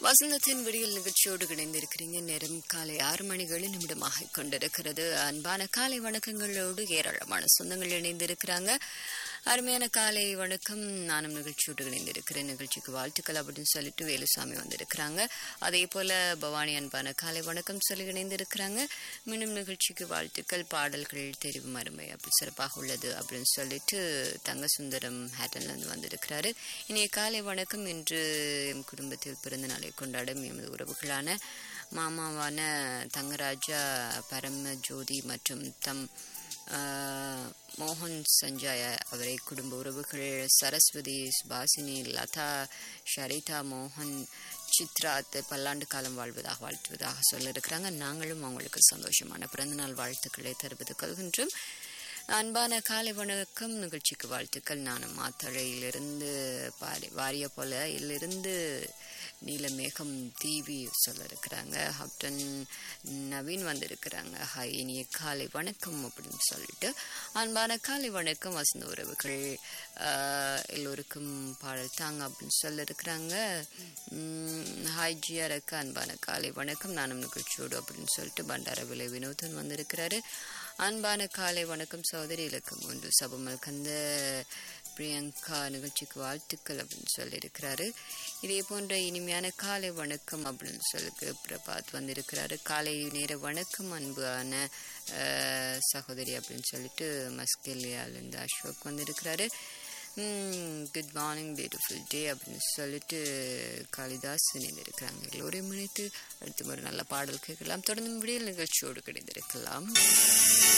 வசந்தத்தின் விடியல் நிகழ்ச்சியோடு இணைந்திருக்கிறீங்க நேரம் காலை ஆறு மணிகளில் நிமிடமாக கொண்டிருக்கிறது அன்பான காலை வணக்கங்களோடு ஏராளமான சொந்தங்கள் இணைந்திருக்கிறாங்க அருமையான காலை வணக்கம் நானும் நிகழ்ச்சியோடு இணைந்திருக்கிறேன் நிகழ்ச்சிக்கு வாழ்த்துக்கள் அப்படின்னு சொல்லிட்டு வேலுசாமி வந்திருக்கிறாங்க அதே போல பவானி அன்பான காலை வணக்கம் சொல்லி இணைந்திருக்கிறாங்க மீண்டும் நிகழ்ச்சிக்கு வாழ்த்துக்கள் பாடல்கள் தெரிவும் அருமை அப்படி சிறப்பாக உள்ளது அப்படின்னு சொல்லிட்டு தங்கசுந்தரம் ஹேட்டன்ல இருந்து வந்திருக்கிறாரு இனிய காலை வணக்கம் இன்று எம் குடும்பத்தில் பிறந்த நாளை கொண்டாடும் எமது உறவுகளான மாமாவான தங்கராஜா பரம ஜோதி மற்றும் தம் ஆஹ், மோகன் சஞ்சய் அவரை குடும்ப உறவுகள் சரஸ்வதி சுபாசினி லதா ஷரிதா மோகன் சித்ராத் பல்லாண்டு காலம் வாழ்வதாக வாழ்த்துவதாக சொல்லியிருக்கிறாங்க நாங்களும் அவங்களுக்கு சந்தோஷமான பிறந்தநாள் வாழ்த்துக்களை தருவது கொள்கின்றோம் அன்பான காலை வணக்கம் நிகழ்ச்சிக்கு வாழ்த்துக்கள் நானும் மாத்தழையிலிருந்து பாரி வாரிய போல இதிலிருந்து நீலமேகம் தீவி சொல்ல இருக்கிறாங்க ஹப்டன் நவீன் வந்திருக்கிறாங்க ஹாய் இனிய காலை வணக்கம் அப்படின்னு சொல்லிட்டு அன்பான காலை வணக்கம் வசந்த உறவுகள் ஆஹ், எல்லோருக்கும் பாடல் தாங்க அப்படின்னு சொல்ல இருக்கிறாங்க ஹாய் ஜியாருக்கு அன்பான காலை வணக்கம் நானும் நிகழ்ச்சியோடு அப்படின்னு சொல்லிட்டு பண்டார விலை வினோதன் வந்திருக்கிறாரு அன்பான காலை வணக்கம் சகோதரி இலக்கம் ஒன்று சபமல் கந்த பிரியங்கா நிகழ்ச்சிக்கு வாழ்த்துக்கள் அப்படின்னு சொல்லியிருக்கிறாரு இதே போன்ற இனிமையான காலை வணக்கம் அப்படின்னு சொல்லிக்கு பிரபாத் வந்திருக்கிறாரு காலை நேர வணக்கம் அன்பான அஹ், சகோதரி அப்படின்னு சொல்லிட்டு மஸ்கெலியாலேருந்து அசோக் வந்திருக்கிறாரு குட் மார்னிங் பியூட்டிஃபுல் டே அப்படின்னு சொல்லிட்டு காளிதாஸ் இணைந்திருக்கிறாங்க எல்லோரையும் இணைத்து அடுத்து ஒரு நல்ல பாடல் கேட்கலாம் தொடர்ந்து விடியல் நிகழ்ச்சியோடு கிடைந்திருக்கலாம்